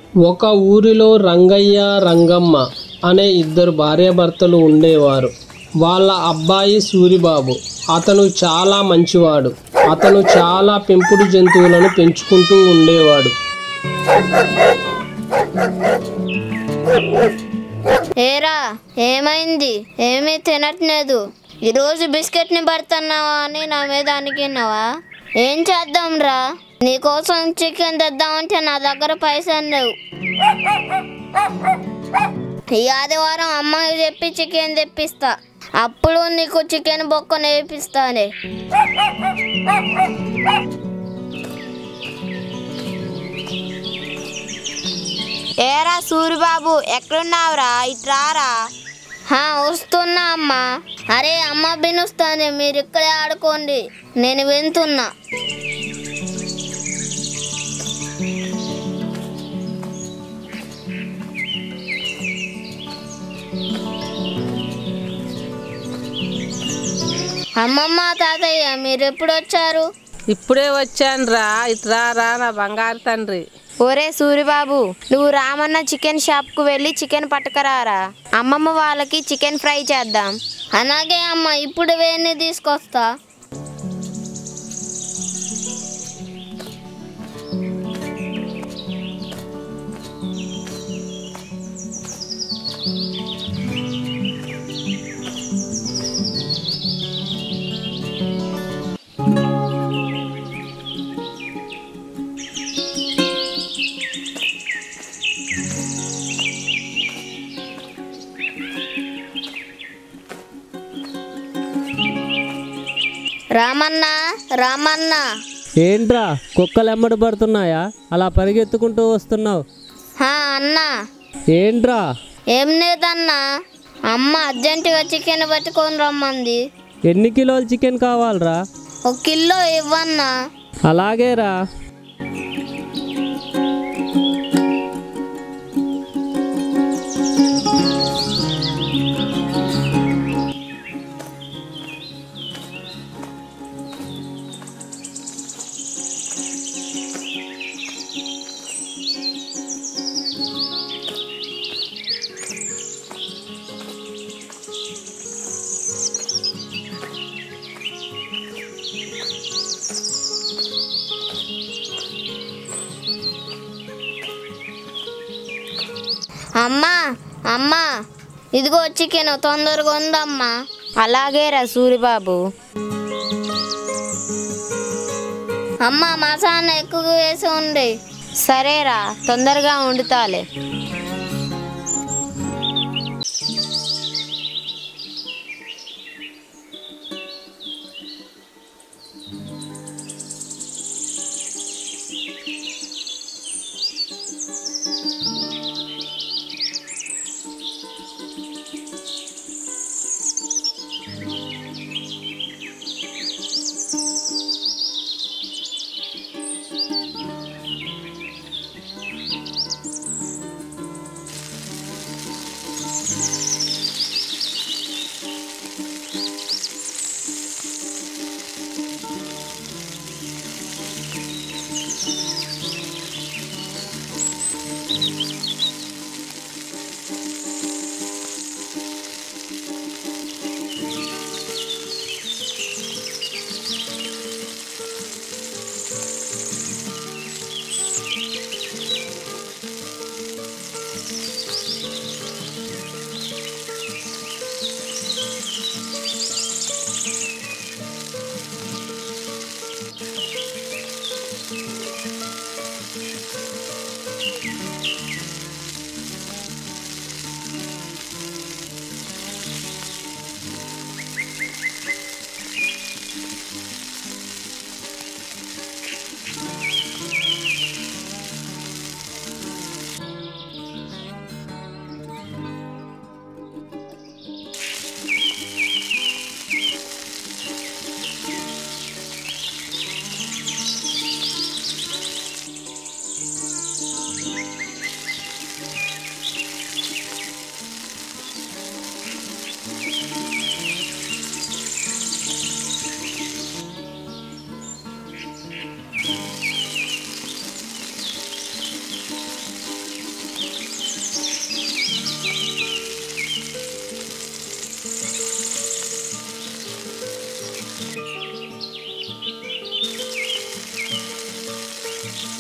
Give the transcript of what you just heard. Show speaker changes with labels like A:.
A: ఒక ఊరిలో రంగయ్య రంగమ్మ అనే ఇద్దరు భార్యాభర్తలు ఉండేవారు వాళ్ళ అబ్బాయి సూరిబాబు అతను చాలా మంచివాడు అతను చాలా పెంపుడు జంతువులను పెంచుకుంటూ ఉండేవాడు
B: ఏరా ఏమైంది ఏమీ తినట్లేదు ఈరోజు బిస్కెట్ని పడుతున్నావా అని నా మీద అనికిన్నావా ఏం చేద్దాం రా నీకోసం చికెన్ తెద్దామంటే నా దగ్గర పైసలు లేవు ఈ ఆదివారం అమ్మకి చెప్పి చికెన్ తెప్పిస్తా అప్పుడు నీకు చికెన్ బొక్క నేర్పిస్తానే
C: ఏరా సూరిబాబు ఎక్కడున్నావురా ఇట్రారా
B: హా వస్తున్నా అమ్మా అరే అమ్మ బినుస్తానే మీరు ఇక్కడే ఆడుకోండి నేను వింటున్నా అమ్మమ్మ తాతయ్య మీరు ఎప్పుడు వచ్చారు
D: ఇప్పుడే వచ్చానురా ఇట్రారా నా బంగారు తండ్రి
C: ఒరే సూరిబాబు నువ్వు రామన్న చికెన్ షాప్కు వెళ్ళి చికెన్ పట్టుకరారా అమ్మమ్మ వాళ్ళకి చికెన్ ఫ్రై చేద్దాం
B: అలాగే అమ్మ ఇప్పుడు వేణి తీసుకొస్తా రామన్న రామన్న
A: ఏంట్రా కుక్కలు ఎమ్మడి పడుతున్నాయా అలా పరిగెత్తుకుంటూ వస్తున్నావు
B: హా అన్న
A: ఏంట్రా
B: ఏం లేదన్నా అమ్మ అర్జెంటుగా చికెన్ పట్టుకొని రమ్మంది
A: ఎన్ని కిలోలు చికెన్ కావాలరా
B: ఒక కిలో ఇవ్వన్నా
A: అలాగేరా
B: అమ్మా అమ్మా ఇదిగో చికెన్ తొందరగా ఉందమ్మా
C: అలాగేరా సూరిబాబు
B: అమ్మ మసాలా ఎక్కువ వేసి ఉండే
C: సరేరా తొందరగా వండుతాలే
B: ఆ